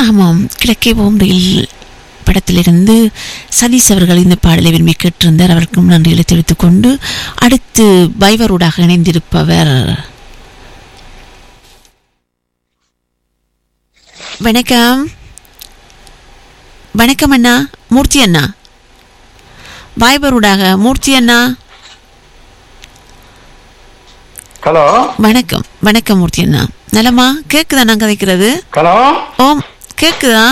ஆமாம் கிழக்கே போம்பையில் படத்திலிருந்து சதீஷ் அவர்கள் இந்த பாடலை விரும்பி கேட்டிருந்தார் அவருக்கும் நன்றிகளை தெரிவித்துக் கொண்டு அடுத்து பைவரோடாக இணைந்திருப்பவர் வணக்கம் வணக்கம் அண்ணா மூர்த்தி அண்ணா வாய்பரூடாக மூர்த்தி அண்ணா ஹலோ வணக்கம் வணக்கம் மூர்த்தி அண்ணா நலமா கேக்குதா நான் கதைக்கிறது ஹலோ ஓம் கேக்குதா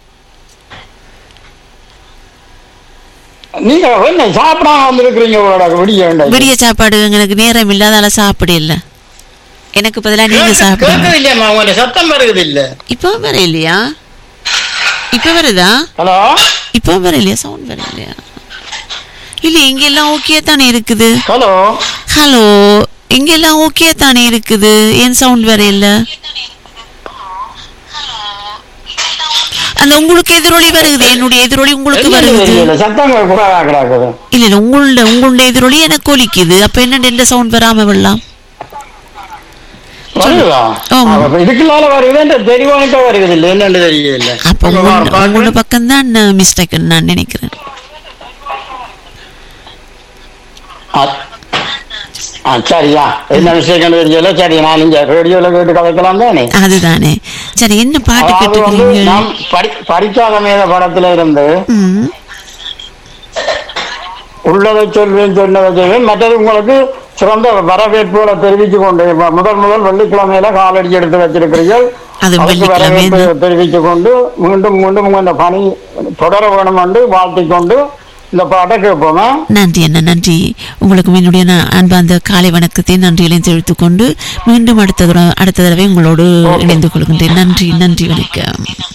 நீங்க என்ன சாப்பிடாம வந்திருக்கிறீங்க உங்களோட விடிய வேண்டாம் விடிய சாப்பாடு எனக்கு நேரம் இல்லாதால சாப்பிட இல்ல எனக்கு பதிலா நீங்க சாப்பிடுங்க கேட்கறது இல்லையம்மா உங்களோட சத்தம் வருகிறது இல்ல இப்போ வர இல்லையா இப்போ வருதா ஹலோ இப்போ வர இல்லையா சவுண்ட் வர இல்லையா இல்ல இங்க எல்லாம் ஓகே தானே இருக்குது ஹலோ ஹலோ இங்க எல்லாம் ஓகே தானே இருக்குது ஏன் சவுண்ட் வர இல்ல அந்த உங்களுக்கு எதிரொலி வருது என்னுடைய எதிரொலி உங்களுக்கு வருது தெரியல சத்தம் கூட கிடக்குது இல்ல இல்ல உங்களோட உங்களுடைய எதிரொலி எனக்கு ஒலிக்குது அப்ப என்ன எந்த சவுண்ட் வராம விடலாம் வருதா ஆமா. அப்ப இதுக்குள்ளால வருது தெரிவானிட்ட வருகிறது இல்ல என்னன்னு தெரியல அப்ப உங்க உங்களோட பாட்டு- உங்களோட பக்கம் தான் மிஸ்டேக் நான் நினைக்கிறேன் ஆ, ஆ, சரியா என்ன விஷயம் தெரியல சரி நான் இங்க ரேடியோல கேட்டு கதைக்கலாம் தானே அதுதானே சரி என்ன பாட்டு அதாவது வந்து கேட்டுக்கிறீங்க நாம் படி படிக்காத மேத படத்துல இருந்து ம் உள்ளதை சொல்வேன் சொன்னதை செய்வேன் மற்றது உங்களுக்கு சிறந்த வரவேற்புகளை தெரிவித்துக் கொண்டு ம- முதல் முதல் வெள்ளிக்கிழமையில காலடி எடுத்து வச்சிருக்கிறீர்கள் அது அதுக்கு வெள்ளிக்கிழமை வரவேற்பு தெரிவித்துக் கொண்டு மீண்டும் மீண்டும் உங்க இந்த பணி தொடர வேணும் என்று வாழ்த்திக் கொண்டு இந்த பாட்டை கேட்போமா நன்றி அண்ணா நன்றி உங்களுக்கு என்னுடைய ந- அன்பார்ந்த காலை வணக்கத்தை நன்றிகளையும் தெரிவித்துக் கொண்டு மீண்டும் அடுத்த தடவை அடுத்த தடவை உங்களோடு இணைந்து கொள்கின்றேன் நன்றி நன்றி வணக்கம்